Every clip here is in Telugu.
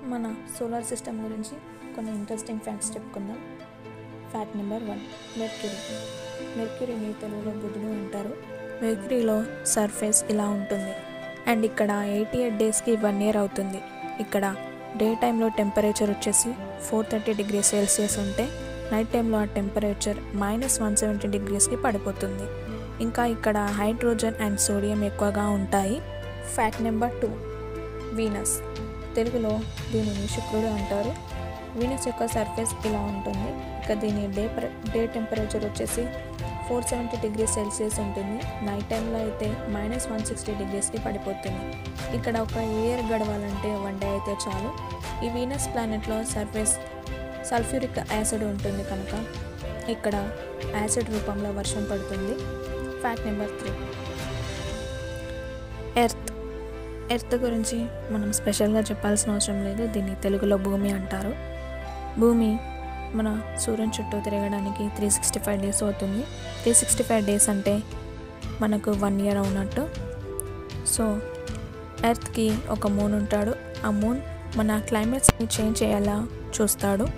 మన సోలార్ సిస్టమ్ గురించి కొన్ని ఇంట్రెస్టింగ్ ఫ్యాక్ట్స్ చెప్పుకుందాం ఫ్యాక్ట్ నెంబర్ వన్ మెర్క్యూరీ మెర్క్యూరీని తెలుగులో బుధుడు అంటారు మెర్క్యూరీలో సర్ఫేస్ ఇలా ఉంటుంది అండ్ ఇక్కడ ఎయిటీ ఎయిట్ డేస్కి వన్ ఇయర్ అవుతుంది ఇక్కడ డే టైంలో టెంపరేచర్ వచ్చేసి ఫోర్ థర్టీ డిగ్రీ సెల్సియస్ ఉంటే నైట్ టైంలో ఆ టెంపరేచర్ మైనస్ వన్ సెవెంటీ డిగ్రీస్కి పడిపోతుంది ఇంకా ఇక్కడ హైడ్రోజన్ అండ్ సోడియం ఎక్కువగా ఉంటాయి ఫ్యాక్ట్ నెంబర్ టూ వీనస్ తెలుగులో దీనిని శుక్రుడు అంటారు వీనస్ యొక్క సర్ఫేస్ ఇలా ఉంటుంది ఇక దీని డే ప్ర- డే టెంపరేచర్ వచ్చేసి ఫోర్ సెవెంటీ డిగ్రీ సెల్సియస్ ఉంటుంది నైట్ టైంలో అయితే మైనస్ వన్ సిక్స్టీ డిగ్రీస్కి పడిపోతుంది ఇక్కడ ఒక ఇయర్ గడవాలంటే వన్ డే అయితే చాలు ఈ వీనస్ ప్లానెట్లో సర్ఫేస్ సల్ఫ్యూరిక్ యాసిడ్ ఉంటుంది కనుక ఇక్కడ యాసిడ్ రూపంలో వర్షం పడుతుంది fact number three earth earth గురించి మనం స్పెషల్గా చెప్పాల్సిన అవసరం లేదు దీన్ని తెలుగులో భూమి అంటారు భూమి మన సూర్యుని చుట్టూ తిరగడానికి త్రీ సిక్స్టీ ఫైవ్ డేస్ అవుతుంది త్రీ సిక్స్టీ ఫైవ్ డేస్ అంటే మనకు వన్ ఇయర్ అవునట్టు సో ఎర్త్కి ఒక మూన్ ఉంటాడు ఆ మూన్ మన క్లైమేట్స్ని చేంజ్ చేయాలా చూస్తాడు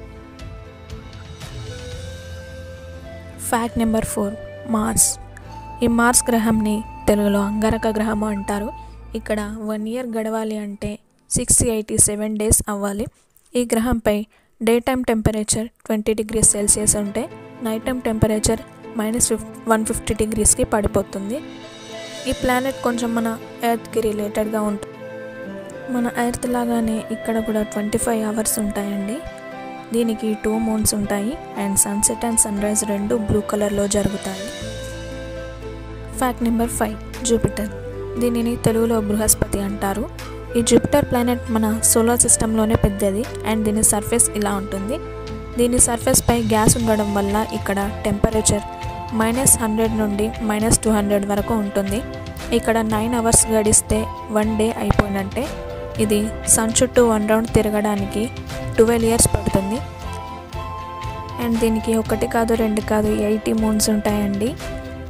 ఫ్యాక్ట్ నెంబర్ ఫోర్ మార్స్ ఈ మార్స్ గ్రహంని తెలుగులో అంగారక గ్రహము అంటారు ఇక్కడ వన్ ఇయర్ గడవాలి అంటే సిక్స్ ఎయిటీ సెవెన్ డేస్ అవ్వాలి ఈ గ్రహంపై day time temperature twenty degree celsius ఉంటే నైట్ టైం టెంపరేచర్ మైనస్ ఫిఫ్ వన్ ఫిఫ్టీ డిగ్రీస్కి పడిపోతుంది ఈ ప్లానెట్ కొంచెం మన ఎర్త్కి రిలేటెడ్గా ఉంటుంది మన ఎర్త్ లాగానే ఇక్కడ కూడా ట్వంటీ ఫైవ్ అవర్స్ ఉంటాయండి దీనికి టూ మూన్స్ ఉంటాయి and sunset and sunrise రెండు బ్లూ కలర్లో జరుగుతాయి ఫ్యాక్ట్ నెంబర్ ఫైవ్ జూపిటర్ దీనిని తెలుగులో బృహస్పతి అంటారు ఈ జూపిటర్ ప్లానెట్ మన సోలార్ సిస్టంలోనే పెద్దది అండ్ దీని సర్ఫేస్ ఇలా ఉంటుంది దీని సర్ఫేస్ పై గ్యాస్ ఉండడం వల్ల ఇక్కడ టెంపరేచర్ మైనస్ హండ్రెడ్ నుండి మైనస్ టూ హండ్రెడ్ వరకు ఉంటుంది ఇక్కడ నైన్ అవర్స్ గడిస్తే వన్ డే అయిపోయినట్టే ఇది సన్ చుట్టూ వన్ రౌండ్ తిరగడానికి ట్వెల్వ్ ఇయర్స్ పడుతుంది అండ్ దీనికి ఒకటి కాదు రెండు కాదు ఎయిటీ మూన్స్ ఉంటాయండి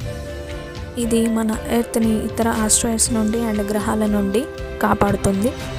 ఇది మన ఎర్త్ని ఇతర ఆస్ట్రాయిడ్స్ నుండి అండ్ గ్రహాల నుండి కాపాడుతుంది